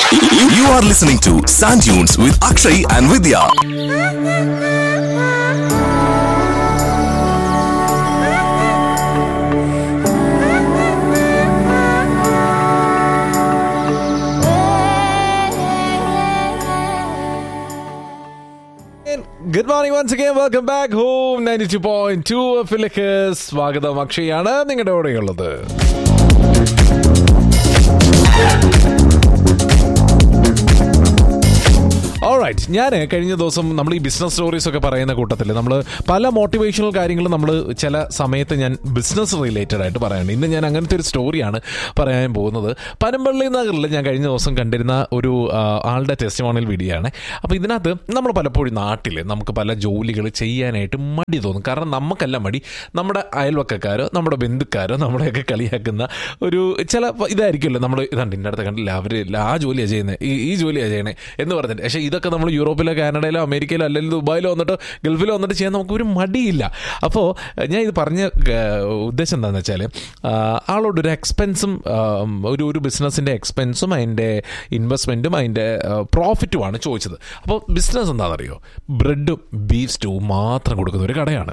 You are listening to Sand Dunes with Akshay and Vidya. Good morning once again welcome back home ninety two point two എഫിലേക്ക് സ്വാഗതം അക്ഷയാണ് നിങ്ങളുടെ കൂടെയുള്ളത് alright ഞാൻ കഴിഞ്ഞ ദിവസം നമ്മൾ ഈ ബിസിനസ് സ്റ്റോറീസ് ഒക്കെ പറയുന്ന കൂട്ടത്തിൽ നമ്മൾ പല മോട്ടിവേഷണൽ കാര്യങ്ങളും നമ്മൾ ചില സമയത്ത് ഞാൻ ബിസിനസ് റിലേറ്റഡ് ആയിട്ട് പറയുന്നുണ്ട് ഇന്ന് ഞാൻ അങ്ങനത്തെ ഒരു സ്റ്റോറിയാണ് പറയാൻ പോകുന്നത് പനമ്പള്ളി നഗറിൽ ഞാൻ കഴിഞ്ഞ ദിവസം കണ്ടിരുന്ന ഒരു ആ, ആളുടെ ടെസ്റ്റിമോണിയൽ വീഡിയോ ആണ് അപ്പോൾ ഇതിനകത്ത് നമ്മൾ പലപ്പോഴും നാട്ടിൽ നമുക്ക് പല ജോലികൾ ചെയ്യാനായിട്ട് മടി തോന്നും കാരണം നമുക്കല്ല മടി നമ്മുടെ അയൽവക്കക്കാരോ നമ്മുടെ ബന്ധുക്കാരോ നമ്മുടെയൊക്കെ കളിയാക്കുന്ന ഒരു ചില ഇതായിരിക്കുമല്ലോ നമ്മൾ ഇതാണ്ട് ഇൻ്റെ അടുത്ത് കണ്ടില്ല അവർ ആ ജോലിയാണ് ചെയ്യുന്നത് ഈ ഈ ജോലിയാണ് ചെയ്യണേ എന്ന് പറഞ്ഞിട്ട് പക്ഷേ ഇതൊക്കെ നമ്മൾ യൂറോപ്പിലോ കാനഡയിലോ അമേരിക്കയിലോ അല്ലെങ്കിൽ ദുബായിലോ വന്നിട്ടോ ഗൾഫിലോ വന്നിട്ട് ചെയ്യാൻ നമുക്ക് ഒരു മടിയില്ല അപ്പോൾ ഞാൻ ഇത് പറഞ്ഞ ഏഹ്, ഉദ്ദേശം എന്താണെന്ന് വെച്ചാൽ ആളോട് ഒരു എക്സ്പെൻസും ഒരു ഒരു ബിസിനസ്സിൻ്റെ എക്സ്പെൻസും അതിൻ്റെ ഇൻവെസ്റ്റ്മെൻറ്റും അതിൻ്റെ പ്രോഫിറ്റുമാണ് ചോദിച്ചത് അപ്പോൾ ബിസിനസ് എന്താണെന്നറിയോ ബ്രെഡും ബീഫ് സ്റ്റൂവും മാത്രം കൊടുക്കുന്ന ഒരു കടയാണ്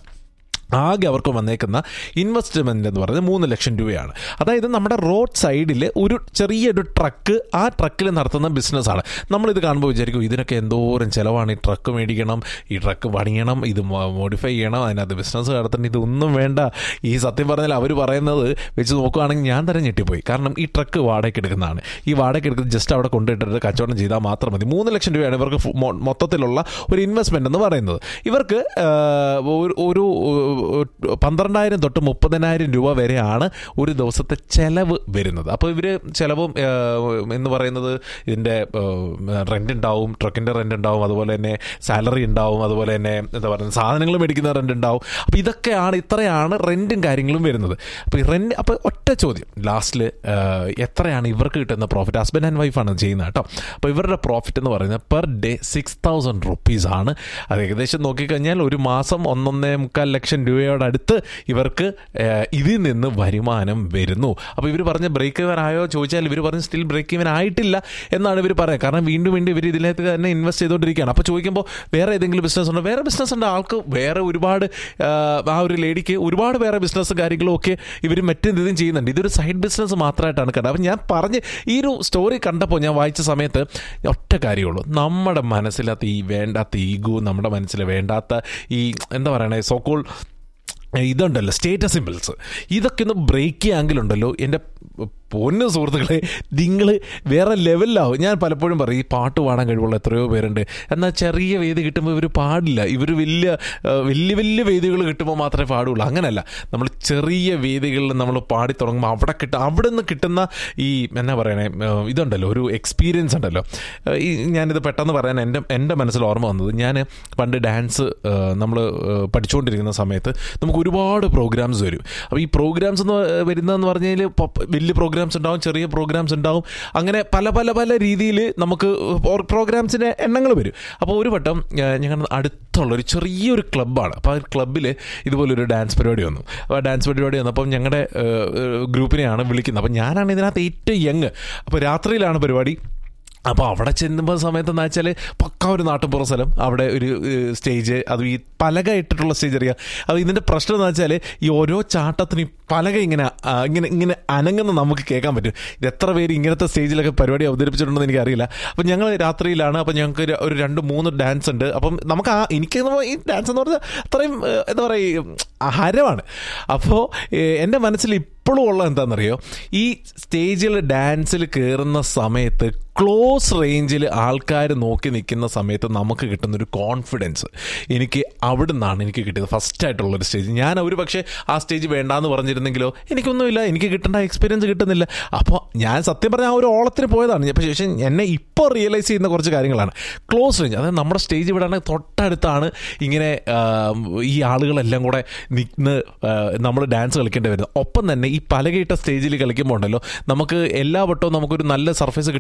ആകെ അവർക്ക് വന്നേക്കുന്ന ഇൻവെസ്റ്റ്മെന്റ് എന്ന് പറയുന്നത് മൂന്ന് ലക്ഷം രൂപയാണ് അതായത് നമ്മുടെ റോഡ് സൈഡിൽ ഒരു ചെറിയൊരു ട്രക്ക് ആ ട്രക്കിൽ നടത്തുന്ന ബിസിനസ്സാണ് നമ്മളിത് കാണുമ്പോൾ വിചാരിക്കും ഇതിനൊക്കെ എന്തോരം ചിലവാണ് ഈ ട്രക്ക് മേടിക്കണം ഈ ട്രക്ക് പണിയണം ഇത് മോഡിഫൈ ചെയ്യണം അതിനകത്ത് ബിസിനസ് നടത്തണം ഇതൊന്നും വേണ്ട ഈ സത്യം പറഞ്ഞാൽ അവർ പറയുന്നത് വെച്ച് നോക്കുകയാണെങ്കിൽ ഞാൻ തന്നെ ഞെട്ടിപ്പോയി കാരണം ഈ ട്രക്ക് വാടകയ്ക്ക് എടുക്കുന്നതാണ് ഈ വാടകയ്ക്ക് എടുക്കുന്നത് ജസ്റ്റ് അവിടെ കൊണ്ടിട്ടിട്ട് കച്ചവടം ചെയ്താൽ മാത്രം മതി മൂന്ന് ലക്ഷം രൂപയാണ് ഇവർക്ക് ഫു- മൊ- മൊത്തത്തിലുള്ള ഒരു ഇൻവെസ്റ്റ്മെന്റ് എന്ന് പറയുന്നത് ഇവർക്ക് ആ, ഒരു- ഒരു ഒരു പന്ത്രണ്ടായിരം തൊട്ട് മുപ്പതിനായിരം രൂപ വരെയാണ് ഒരു ദിവസത്തെ ചെലവ് വരുന്നത് അപ്പോൾ ഇവർ ചിലവും ആ, എന്ന് പറയുന്നത് ഇതിൻ്റെ റെൻ്റ് ഉണ്ടാവും ട്രക്കിൻ്റെ റെൻ്റ് ഉണ്ടാവും അതുപോലെ തന്നെ സാലറി ഉണ്ടാവും അതുപോലെ തന്നെ എന്താ പറയുക സാധനങ്ങൾ മേടിക്കുന്ന റെൻ്റ് ഉണ്ടാവും അപ്പോൾ ഇതൊക്കെയാണ് ഇത്രയാണ് റെൻറ്റും കാര്യങ്ങളും വരുന്നത് അപ്പോൾ ഈ റെൻറ്റ് അപ്പോൾ ഒറ്റ ചോദ്യം ലാസ്റ്റിൽ എത്രയാണ് ഇവർക്ക് കിട്ടുന്ന പ്രോഫിറ്റ് ഹസ്ബൻഡ് ആൻഡ് വൈഫാണ് ചെയ്യുന്നത് കേട്ടോ അപ്പോൾ ഇവരുടെ പ്രോഫിറ്റ് എന്ന് പറയുന്നത് per day six thousand rupees ആണ് അത് ഏകദേശം നോക്കിക്കഴിഞ്ഞാൽ ഒരു മാസം ഒന്നൊന്നേ മുക്കാൽ ലക്ഷം രൂപയോടടുത്ത് ഇവർക്ക് ഏഹ്, ഇതിൽ നിന്ന് വരുമാനം വരുന്നു അപ്പോൾ ഇവർ പറഞ്ഞ ബ്രേക്ക് ഇവൻ ആയോ ചോദിച്ചാൽ ഇവർ പറഞ്ഞ് സ്റ്റിൽ ബ്രേക്ക് ഇവൻ ആയിട്ടില്ല എന്നാണ് ഇവർ പറയുന്നത് കാരണം വീണ്ടും വീണ്ടും ഇവർ ഇതിലേക്ക് തന്നെ ഇൻവെസ്റ്റ് ചെയ്തുകൊണ്ടിരിക്കുകയാണ് അപ്പോൾ ചോദിക്കുമ്പോൾ വേറെ ഏതെങ്കിലും ബിസിനസ് ഉണ്ടോ വേറെ ബിസിനസ് ഉണ്ട് ആൾക്ക് വേറെ ഒരുപാട് ആഹ്, ആ ഒരു ലേഡിക്ക് ഒരുപാട് വേറെ ബിസിനസ് കാര്യങ്ങളും ഒക്കെ ഇവർ മറ്റെന്തെങ്കിലും ചെയ്യുന്നുണ്ട് ഇതൊരു സൈഡ് ബിസിനസ് മാത്രമായിട്ടാണ് കണ്ടത് അപ്പം ഞാൻ പറഞ്ഞ് ഈ ഒരു സ്റ്റോറി കണ്ടപ്പോൾ ഞാൻ വായിച്ച സമയത്ത് ഒറ്റ കാര്യമുള്ളൂ നമ്മുടെ മനസ്സിലകത്ത് ഈ വേണ്ടാത്ത ഈഗോ നമ്മുടെ മനസ്സിൽ വേണ്ടാത്ത ഈ എന്താ പറയണേ സോക്കോൾ ഇതുണ്ടല്ലോ സ്റ്റേറ്റസ് സിമ്പിൾസ് ഇതൊക്കെ ഒന്ന് ബ്രേക്ക് ചെയ്യാമെങ്കിലുണ്ടല്ലോ എൻ്റെ പൊന്നു സുഹൃത്തുക്കളെ നിങ്ങൾ വേറെ ലെവലിലാവും ഞാൻ പലപ്പോഴും പറയും ഈ പാട്ട് പാടാൻ കഴിവുള്ള എത്രയോ പേരുണ്ട് എന്നാൽ ചെറിയ വേദി കിട്ടുമ്പോൾ ഇവർ പാടില്ല ഇവർ വലിയ ആ, വലിയ വലിയ വേദികൾ കിട്ടുമ്പോൾ മാത്രമേ പാടുള്ളൂ അങ്ങനെയല്ല നമ്മൾ ചെറിയ വേദികളിൽ നമ്മൾ പാടി തുടങ്ങുമ്പോൾ അവിടെ കിട്ടുക അവിടെ നിന്ന് കിട്ടുന്ന ഈ എന്നാ പറയണേ ആ, ഇതുണ്ടല്ലോ ഒരു എക്സ്പീരിയൻസ് ഉണ്ടല്ലോ ആ, ഈ ഞാനിത് പെട്ടെന്ന് പറയാൻ എൻ്റെ എൻ്റെ മനസ്സിൽ ഓർമ്മ വന്നത് ഞാൻ പണ്ട് ഡാൻസ് നമ്മൾ പഠിച്ചുകൊണ്ടിരിക്കുന്ന സമയത്ത് നമുക്ക് ഒരുപാട് പ്രോഗ്രാംസ് വരും അപ്പോൾ ഈ പ്രോഗ്രാംസ് എന്ന് വരുന്നതെന്ന് പറഞ്ഞാൽ വലിയ പ്രോഗ്രാംസ് ഉണ്ടാവും ചെറിയ പ്രോഗ്രാംസ് ഉണ്ടാവും അങ്ങനെ പല പല പല രീതിയിൽ നമുക്ക് പ്രോഗ്രാംസിൻ്റെ എണ്ണങ്ങൾ വരും അപ്പോൾ ഒരു വട്ടം ഞങ്ങളുടെ അടുത്തുള്ള ഒരു ചെറിയൊരു ക്ലബ്ബാണ് അപ്പോൾ ആ ക്ലബ്ബിൽ ഇതുപോലൊരു ഡാൻസ് പരിപാടി വന്നു അപ്പോൾ ആ ഡാൻസ് പരിപാടി വന്നപ്പം ഞങ്ങളുടെ ഗ്രൂപ്പിനെയാണ് വിളിക്കുന്നത് അപ്പോൾ ഞാനാണ് ഇതിനകത്ത് ഏറ്റവും യങ് അപ്പോൾ രാത്രിയിലാണ് പരിപാടി അപ്പോൾ അവിടെ ചെല്ലുമ്പോൾ സമയത്ത് എന്താ വെച്ചാൽ പക്ക ഒരു നാട്ടുപുറ സ്ഥലം അവിടെ ഒരു സ്റ്റേജ് അത് ഈ പലക ഇട്ടിട്ടുള്ള സ്റ്റേജ് അറിയാം അത് ഇതിൻ്റെ പ്രശ്നം എന്ന് വെച്ചാൽ ഈ ഓരോ ചാട്ടത്തിനും ഈ പലക ഇങ്ങനെ ആ, ഇങ്ങനെ ഇങ്ങനെ അനങ്ങുന്ന നമുക്ക് കേൾക്കാൻ പറ്റും ഇത് എത്ര പേര് ഇങ്ങനത്തെ സ്റ്റേജിലൊക്കെ പരിപാടി അവതരിപ്പിച്ചിട്ടുണ്ടെന്ന് എനിക്കറിയില്ല അപ്പം ഞങ്ങൾ രാത്രിയിലാണ് അപ്പം ഞങ്ങൾക്ക് ഒരു- ഒരു രണ്ട് മൂന്ന് ഡാൻസ് ഉണ്ട് അപ്പം നമുക്ക് ആ എനിക്ക് ഈ ഡാൻസ് എന്ന് പറഞ്ഞാൽ അത്രയും ഏ, എന്താ പറയുക ഹരമാണ് അപ്പോൾ എൻ്റെ മനസ്സിൽ ഇപ്പോഴും ഉള്ള എന്താണെന്നറിയോ ഈ സ്റ്റേജിൽ ഡാൻസിൽ കയറുന്ന സമയത്ത് ക്ലോസ് റേഞ്ചിൽ ആൾക്കാർ നോക്കി നിൽക്കുന്ന സമയത്ത് നമുക്ക് കിട്ടുന്ന ഒരു കോൺഫിഡൻസ് എനിക്ക് അവിടെ നിന്നാണ് എനിക്ക് കിട്ടിയത് ഫസ്റ്റ് ആയിട്ടുള്ളൊരു സ്റ്റേജ് ഞാൻ ഒരു പക്ഷേ ആ സ്റ്റേജ് വേണ്ടാന്ന് പറഞ്ഞിരുന്നെങ്കിലോ എനിക്കൊന്നുമില്ല എനിക്ക് കിട്ടേണ്ട എക്സ്പീരിയൻസ് കിട്ടുന്നില്ല അപ്പോൾ ഞാൻ സത്യം പറഞ്ഞാൽ ആ ഒരു ഓളത്തിന് പോയതാണ് പക്ഷേ പക്ഷേ എന്നെ ഇപ്പോൾ റിയലൈസ് ചെയ്യുന്ന കുറച്ച് കാര്യങ്ങളാണ് ക്ലോസ് റേഞ്ച് അതായത് നമ്മുടെ സ്റ്റേജ് വിടാണ് തൊട്ടടുത്താണ് ഇങ്ങനെ ആ, ഈ ആളുകളെല്ലാം കൂടെ നിന്ന് നമ്മൾ ഡാൻസ് കളിക്കേണ്ടി വരുന്നത് ഒപ്പം തന്നെ ഈ പലകയിട്ട സ്റ്റേജിൽ കളിക്കുമ്പോൾ ഉണ്ടല്ലോ നമുക്ക് എല്ലാ വട്ടവും നമുക്കൊരു നല്ല സർഫേസ് കിട്ടണമെന്നില്ല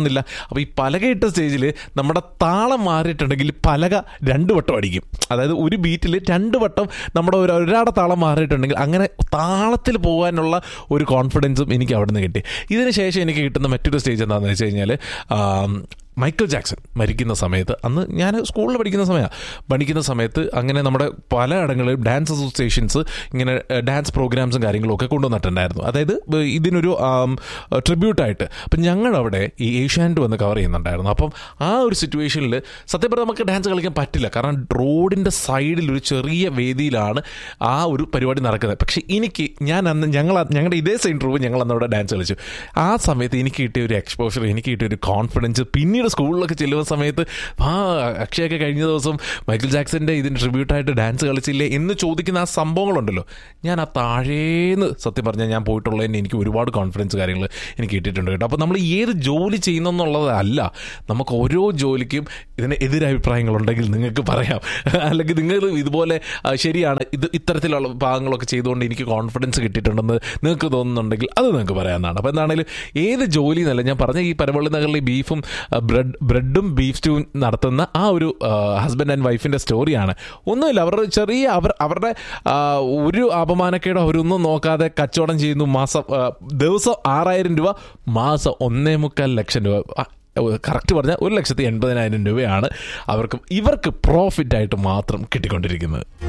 കിട്ടുന്നില്ല അപ്പോൾ ഈ പലകയിട്ട സ്റ്റേജിൽ നമ്മുടെ താളം മാറിയിട്ടുണ്ടെങ്കിൽ പലക രണ്ട് വട്ടം അടിക്കും അതായത് ഒരു ബീറ്റിൽ രണ്ട് വട്ടം നമ്മുടെ ഒരു ഒരാളുടെ താളം മാറിയിട്ടുണ്ടെങ്കിൽ അങ്ങനെ താളത്തിൽ പോകാനുള്ള ഒരു കോൺഫിഡൻസും എനിക്ക് അവിടെ നിന്ന് കിട്ടി ഇതിന് ശേഷം എനിക്ക് കിട്ടുന്ന മറ്റൊരു സ്റ്റേജ് എന്താണെന്ന് വെച്ച് കഴിഞ്ഞാൽ മൈക്കിൾ ജാക്സൺ മരിക്കുന്ന സമയത്ത് അന്ന് ഞാൻ സ്കൂളിൽ പഠിക്കുന്ന സമയമാണ് പഠിക്കുന്ന സമയത്ത് അങ്ങനെ നമ്മുടെ പല ഇടങ്ങളിലും ഡാൻസ് അസോസിയേഷൻസ് ഇങ്ങനെ ഡാൻസ് പ്രോഗ്രാംസും കാര്യങ്ങളും ഒക്കെ കൊണ്ടുവന്നിട്ടുണ്ടായിരുന്നു അതായത് ബ- ഇതിനൊരു ട്രിബ്യൂട്ടായിട്ട് അപ്പം ഞങ്ങളവിടെ ഈ ഏഷ്യാനെറ്റ് വന്ന് കവർ ചെയ്യുന്നുണ്ടായിരുന്നു അപ്പം ആ ഒരു സിറ്റുവേഷനിൽ സത്യം പറഞ്ഞാൽ നമുക്ക് ഡാൻസ് കളിക്കാൻ പറ്റില്ല കാരണം റോഡിൻ്റെ സൈഡിൽ ഒരു ചെറിയ വേദിയിലാണ് ആ ഒരു പരിപാടി നടക്കുന്നത് പക്ഷേ എനിക്ക് ഞാൻ അന്ന് ഞങ്ങൾ ഞങ്ങളുടെ ഇതേ സെയിം ട്രൂപ്പ് ഞങ്ങൾ അന്ന് അവിടെ ഡാൻസ് കളിച്ചു ആ സമയത്ത് എനിക്ക് കിട്ടിയ ഒരു എക്സ്പോഷർ എനിക്ക് കിട്ടിയ ഒരു കോൺഫിഡൻസ് പിന്നീട് സ്കൂളിലൊക്കെ ചെല്ലുന്ന സമയത്ത് ആ അക്ഷയൊക്കെ കഴിഞ്ഞ ദിവസം മൈക്കിൾ ജാക്സന്റെ ഇതിന് ട്രിബ്യൂട്ടായിട്ട് ഡാൻസ് കളിച്ചില്ലേ എന്ന് ചോദിക്കുന്ന ആ സംഭവങ്ങളുണ്ടല്ലോ ഞാൻ ആ താഴേന്ന് സത്യം പറഞ്ഞാൽ ഞാൻ പോയിട്ടുള്ളതിന് എനിക്ക് ഒരുപാട് കോൺഫിഡൻസ് കാര്യങ്ങൾ എനിക്ക് കിട്ടിയിട്ടുണ്ട് കേട്ടോ അപ്പോൾ നമ്മൾ ഏത് ജോലി ചെയ്യുന്നെന്നുള്ളതല്ല നമുക്ക് ഓരോ ജോലിക്കും ഇതിന് എതിരഭിപ്രായങ്ങളുണ്ടെങ്കിൽ നിങ്ങൾക്ക് പറയാം അല്ലെങ്കിൽ നിങ്ങൾ ഇതുപോലെ ആ, ശരിയാണ് ഇത് ഇത്തരത്തിലുള്ള ഭാഗങ്ങളൊക്കെ ചെയ്തുകൊണ്ട് എനിക്ക് കോൺഫിഡൻസ് കിട്ടിയിട്ടുണ്ടെന്ന് നിങ്ങൾക്ക് തോന്നുന്നുണ്ടെങ്കിൽ അത് നിങ്ങൾക്ക് പറയാവുന്നതാണ് അപ്പോൾ എന്താണെങ്കിലും ഏത് ജോലി എന്നല്ല ഞാൻ പറഞ്ഞ ഈ പരവള്ളി നഗറിലെ ബീഫും ബ്രെഡ് ബ്രെഡും ബീഫ് സ്റ്റൂവും നടത്തുന്ന ആ ഒരു ഹസ്ബൻഡ് ആൻഡ് വൈഫിൻ്റെ സ്റ്റോറിയാണ് ഒന്നുമില്ല അവരുടെ ചെറിയ അവർ അവരുടെ ആ, ഒരു അപമാനക്കേടോ അവരൊന്നും നോക്കാതെ കച്ചവടം ചെയ്യുന്നു മാസം ആ, ദിവസം ആറായിരം രൂപ മാസം ഒന്നേ മുക്കാൽ ലക്ഷം രൂപ ആ, കറക്റ്റ് പറഞ്ഞാൽ ഒരു ലക്ഷത്തി എൺപതിനായിരം രൂപയാണ് അവർക്ക് ഇവർക്ക് പ്രോഫിറ്റ് ആയിട്ട് മാത്രം കിട്ടിക്കൊണ്ടിരിക്കുന്നത്